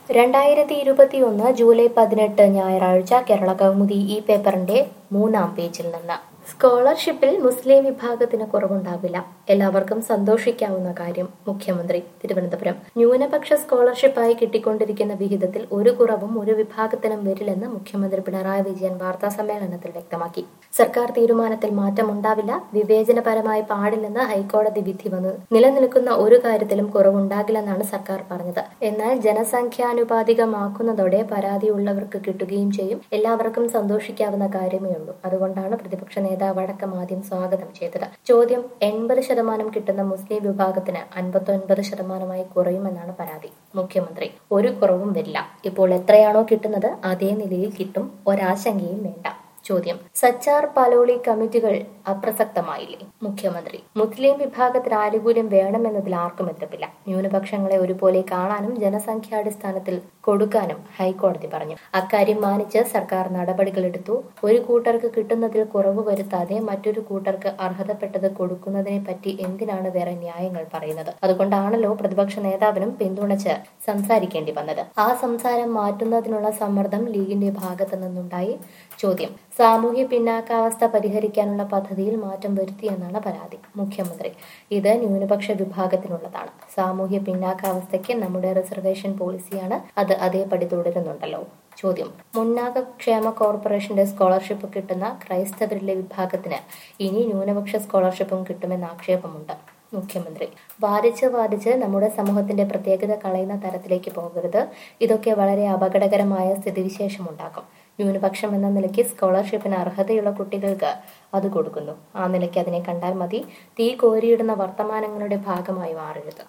രണ്ടായിരത്തി ഇരുപത്തിയൊന്ന് ജൂലൈ പതിനെട്ട് ഞായറാഴ്ച കേരള കൗമുദി ഈ പേപ്പറിന്റെ മൂന്നാം പേജിൽ നിന്ന് സ്കോളർഷിപ്പിൽ മുസ്ലിം വിഭാഗത്തിന് കുറവുണ്ടാവില്ല എല്ലാവർക്കും സന്തോഷിക്കാവുന്ന കാര്യം മുഖ്യമന്ത്രി തിരുവനന്തപുരം ന്യൂനപക്ഷ സ്കോളർഷിപ്പായി കിട്ടിക്കൊണ്ടിരിക്കുന്ന വിഹിതത്തിൽ ഒരു കുറവും ഒരു വിഭാഗത്തിനും വരില്ലെന്ന് മുഖ്യമന്ത്രി പിണറായി വിജയൻ വാർത്താ സമ്മേളനത്തിൽ വ്യക്തമാക്കി സർക്കാർ തീരുമാനത്തിൽ മാറ്റമുണ്ടാവില്ല വിവേചനപരമായി പാടില്ലെന്ന് ഹൈക്കോടതി വിധി വന്നു നിലനിൽക്കുന്ന ഒരു കാര്യത്തിലും കുറവുണ്ടാകില്ലെന്നാണ് സർക്കാർ പറഞ്ഞത് എന്നാൽ ജനസംഖ്യാനുപാതികമാക്കുന്നതോടെ പരാതിയുള്ളവർക്ക് കിട്ടുകയും ചെയ്യും എല്ലാവർക്കും സന്തോഷിക്കാവുന്ന കാര്യമേ ഉള്ളൂ അതുകൊണ്ടാണ് പ്രതിപക്ഷ നേതാവ് അടക്കം ആദ്യം സ്വാഗതം ചെയ്തത് ചോദ്യം എൺപത് ശതമാനം കിട്ടുന്ന മുസ്ലിം വിഭാഗത്തിന് അൻപത്തൊൻപത് ശതമാനമായി കുറയുമെന്നാണ് പരാതി മുഖ്യമന്ത്രി ഒരു കുറവും വരില്ല ഇപ്പോൾ എത്രയാണോ കിട്ടുന്നത് അതേ നിലയിൽ കിട്ടും ഒരാശങ്കയും വേണ്ട ചോദ്യം സച്ചാർ പാലോളി കമ്മിറ്റികൾ അപ്രസക്തമായില്ലേ മുഖ്യമന്ത്രി മുസ്ലിം വിഭാഗത്തിന് ആനുകൂല്യം വേണമെന്നതിൽ ആർക്കും എതിർപ്പില്ല ന്യൂനപക്ഷങ്ങളെ ഒരുപോലെ കാണാനും ജനസംഖ്യാടിസ്ഥാനത്തിൽ കൊടുക്കാനും ഹൈക്കോടതി പറഞ്ഞു അക്കാര്യം മാനിച്ച് സർക്കാർ നടപടികളെടുത്തു ഒരു കൂട്ടർക്ക് കിട്ടുന്നതിൽ കുറവ് വരുത്താതെ മറ്റൊരു കൂട്ടർക്ക് അർഹതപ്പെട്ടത് കൊടുക്കുന്നതിനെ പറ്റി എന്തിനാണ് വേറെ ന്യായങ്ങൾ പറയുന്നത് അതുകൊണ്ടാണല്ലോ പ്രതിപക്ഷ നേതാവിനും പിന്തുണച്ച് സംസാരിക്കേണ്ടി വന്നത് ആ സംസാരം മാറ്റുന്നതിനുള്ള സമ്മർദ്ദം ലീഗിന്റെ ഭാഗത്തു നിന്നുണ്ടായി ചോദ്യം സാമൂഹ്യ പിന്നാക്കാവസ്ഥ പരിഹരിക്കാനുള്ള പദ്ധതിയിൽ മാറ്റം വരുത്തിയെന്നാണ് പരാതി മുഖ്യമന്ത്രി ഇത് ന്യൂനപക്ഷ വിഭാഗത്തിനുള്ളതാണ് സാമൂഹ്യ പിന്നാക്കാവസ്ഥയ്ക്ക് നമ്മുടെ റിസർവേഷൻ പോളിസിയാണ് അത് അതേപടി തുടരുന്നുണ്ടല്ലോ ചോദ്യം മുന്നാക ക്ഷേമ കോർപ്പറേഷന്റെ സ്കോളർഷിപ്പ് കിട്ടുന്ന ക്രൈസ്തവരിലെ വിഭാഗത്തിന് ഇനി ന്യൂനപക്ഷ സ്കോളർഷിപ്പും കിട്ടുമെന്ന ആക്ഷേപമുണ്ട് മുഖ്യമന്ത്രി വാദിച്ച് വാദിച്ച് നമ്മുടെ സമൂഹത്തിന്റെ പ്രത്യേകത കളയുന്ന തരത്തിലേക്ക് പോകരുത് ഇതൊക്കെ വളരെ അപകടകരമായ സ്ഥിതിവിശേഷം ഉണ്ടാക്കും ന്യൂനപക്ഷം എന്ന നിലയ്ക്ക് സ്കോളർഷിപ്പിന് അർഹതയുള്ള കുട്ടികൾക്ക് അത് കൊടുക്കുന്നു ആ നിലയ്ക്ക് അതിനെ കണ്ടാൽ മതി തീ കോരിയിടുന്ന വർത്തമാനങ്ങളുടെ ഭാഗമായി മാറരുത്